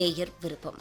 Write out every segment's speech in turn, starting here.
நேயர் விருப்பம்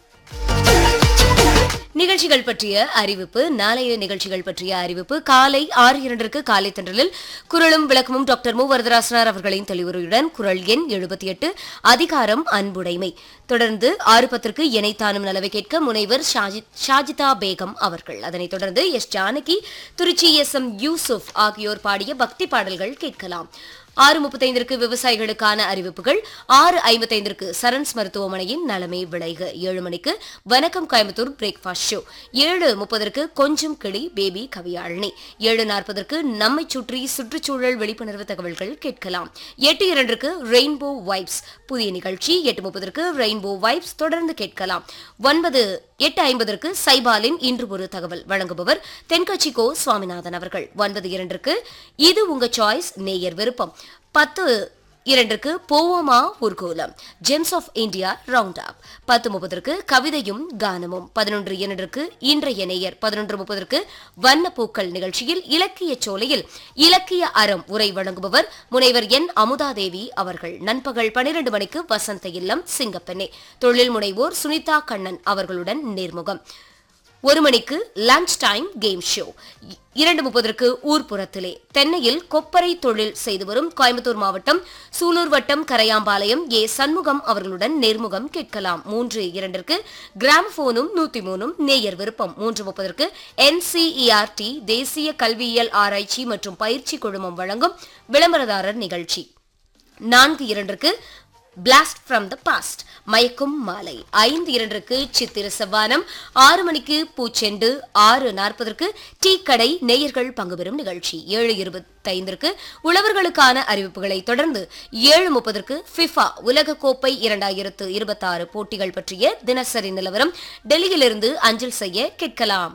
நிகழ்ச்சிகள் பற்றிய அறிவிப்பு நாளைய நிகழ்ச்சிகள் பற்றிய அறிவிப்பு காலை ஆறு இரண்டிற்கு காலை தென்றலில் குரலும் விளக்கமும் டாக்டர் மு வரதராசனார் அவர்களின் தெளிவுரையுடன் குரல் எண் எழுபத்தி எட்டு அதிகாரம் அன்புடைமை தொடர்ந்து ஆறு பத்திற்கு இணைத்தானும் நலவை கேட்க முனைவர் ஷாஜி- ஷாஜிதா பேகம் அவர்கள் அதனைத் தொடர்ந்து S Janaki Tiruchi S M Yusuf ஆகியோர் பாடிய பக்தி பாடல்கள் கேட்கலாம் ஆறு முப்பத்தைந்திற்கு விவசாயிகளுக்கான அறிவிப்புகள் ஆறு ஐம்பத்தைந்திற்கு சரண்ஸ் மருத்துவமனையின் நலமே விளைக ஏழு மணிக்கு வணக்கம் கோயம்புத்தூர் பிரேக்ஃபாஸ்ட் ஷோ ஏழு முப்பதற்கு கொஞ்சம் கிளி பேபி கவியாழினி ஏழு நாற்பதற்கு நம்மை சுற்றி சுற்றுச்சூழல் விழிப்புணர்வு தகவல்கள் கேட்கலாம் எட்டு இரண்டிற்கு ரெயின்போ வைப்ஸ் புதிய நிகழ்ச்சி எட்டு முப்பதற்கு ரெயின்போ வைப்ஸ் தொடர்ந்து கேட்கலாம் ஒன்பது எட்டு ஐம்பதற்கு சைபாலின் இன்று ஒரு தகவல் வழங்குபவர் தென்கட்சி கோ சுவாமிநாதன் அவர்கள் ஒன்பது இரண்டிற்கு இது உங்க சாய்ஸ் நேயர் விருப்பம் பத்து இரண்டிற்கு போவோமா ஊர்கோலம் gems of India round up பத்து முப்பதற்கு கவிதையும் கானமும் பதினொன்று இரண்டிற்கு இன்றைய நேயர் பதினொன்று முப்பதற்கு வண்ணப்பூக்கள் நிகழ்ச்சியில் இலக்கிய சோலையில் இலக்கிய அறம் உரை வழங்குபவர் முனைவர் என் அமுதாதேவி அவர்கள் நண்பகல் பனிரெண்டு மணிக்கு வசந்த இல்லம் சிங்கப்பெண்ணே தொழில் முனைவோர் சுனிதா கண்ணன் அவர்களுடன் நேர்முகம் ஒரு மணிக்கு லஞ்ச் டைம் கேம் ஷோ இ- இரண்டு முப்பதற்கு ஊர்ப்புறத்திலே தென்னையில் கொப்பரை தொழில் செய்து வரும் கோயம்புத்தூர் மாவட்டம் சூலூர் வட்டம் கரையாம்பாளையம் ஏ சண்முகம் அவர்களுடன் நேர்முகம் கேட்கலாம் மூன்று இரண்டிற்கு கிராமபோனும் நூத்தி மூணும் நேயர் விருப்பம் மூன்று முப்பதற்கு என்சிஇஆர்டி தேசிய கல்வியியல் ஆராய்ச்சி மற்றும் பயிற்சி குழுமம் வழங்கும் விளம்பரதாரர் நிகழ்ச்சி நான்கு இரண்டிற்கு பிளாஸ்ட் ஃப்ரம் த பாஸ்ட் மயக்கும் மாலை ஐந்து இரண்டிற்கு சித்திர செவ்வானம் ஆறு மணிக்கு பூச்செண்டு ஆறு நாற்பதற்கு டீ கடை நேயர்கள் பங்குபெறும் நிகழ்ச்சி ஏழு இருபத்தைந்திற்கு உழவர்களுக்கான அறிவிப்புகளை தொடர்ந்து ஏழு முப்பதற்கு ஃபிஃபா உலகக்கோப்பை இரண்டாயிரத்து இருபத்தாறு போட்டிகள் பற்றிய தினசரி நிலவரம் டெல்லியிலிருந்து அஞ்சல் செய்ய கேட்கலாம்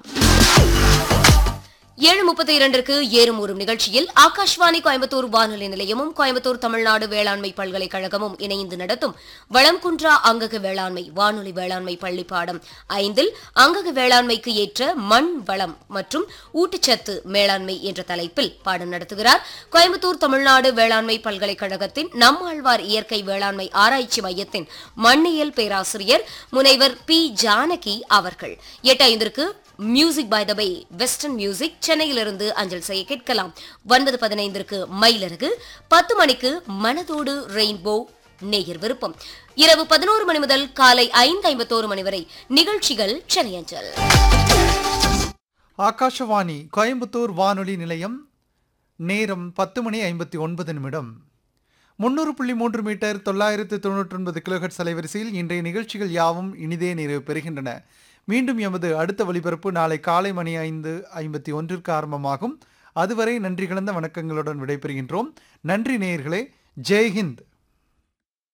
ஏழு முப்பத்தி இரண்டிற்கு ஏறும் ஊறும் நிகழ்ச்சியில் ஆகாஷ்வாணி கோயம்புத்தூர் வானொலி நிலையமும் கோயம்புத்தூர் தமிழ்நாடு வேளாண்மை பல்கலைக்கழகமும் இணைந்து நடத்தும் வளம்குன்றா அங்கக வேளாண்மை வானொலி வேளாண்மை பள்ளி பாடம் ஐந்தில் அங்கக வேளாண்மைக்கு ஏற்ற மண் வளம் மற்றும் ஊட்டச்சத்து மேலாண்மை என்ற தலைப்பில் பாடம் நடத்துகிறார் கோயம்புத்தூர் தமிழ்நாடு வேளாண்மை பல்கலைக்கழகத்தின் நம்மாழ்வார் இயற்கை வேளாண்மை ஆராய்ச்சி மையத்தின் மண்ணியல் பேராசிரியர் முனைவர் பி ஜானகி அவர்கள் எட்டு ஐந்திற்கு music by the by western music சென்னையிலிருந்து அஞ்சல் செய்ய கேட்கலாம் ஒன்பது பதினைந்திற்கு மயிலருகு பத்து மணிக்கு மனதோடு ரெயின்போ நேயர் விருப்பம் இரவு பதினோரு மணி முதல் காலை ஐந்து ஐம்பத்தோரு மணி வரை நிகழ்ச்சிகள் சென்னை அஞ்சல் ஆகாஷவாணி கோயம்புத்தூர் வானொலி நிலையம் நேரம் பத்து மணி ஐம்பத்தி ஒன்பது நிமிடம் முன்னூறு புள்ளி மூன்று மீட்டர் தொள்ளாயிரத்து தொண்ணூற்றி ஒன்பது கிலோஹெட்ஸ் அலைவரிசையில் இன்றைய நிகழ்ச்சிகள் யாவும் இனிதே நிறைவு பெறுகின்றன மீண்டும் எமது அடுத்த ஒலிபரப்பு நாளை காலை மணி ஐந்து ஐம்பத்தி ஒன்றிற்கு ஆரம்பமாகும் அதுவரை நன்றி கலந்த வணக்கங்களுடன் விடைபெறுகின்றோம் நன்றி நேயர்களே ஜெய் ஹிந்த்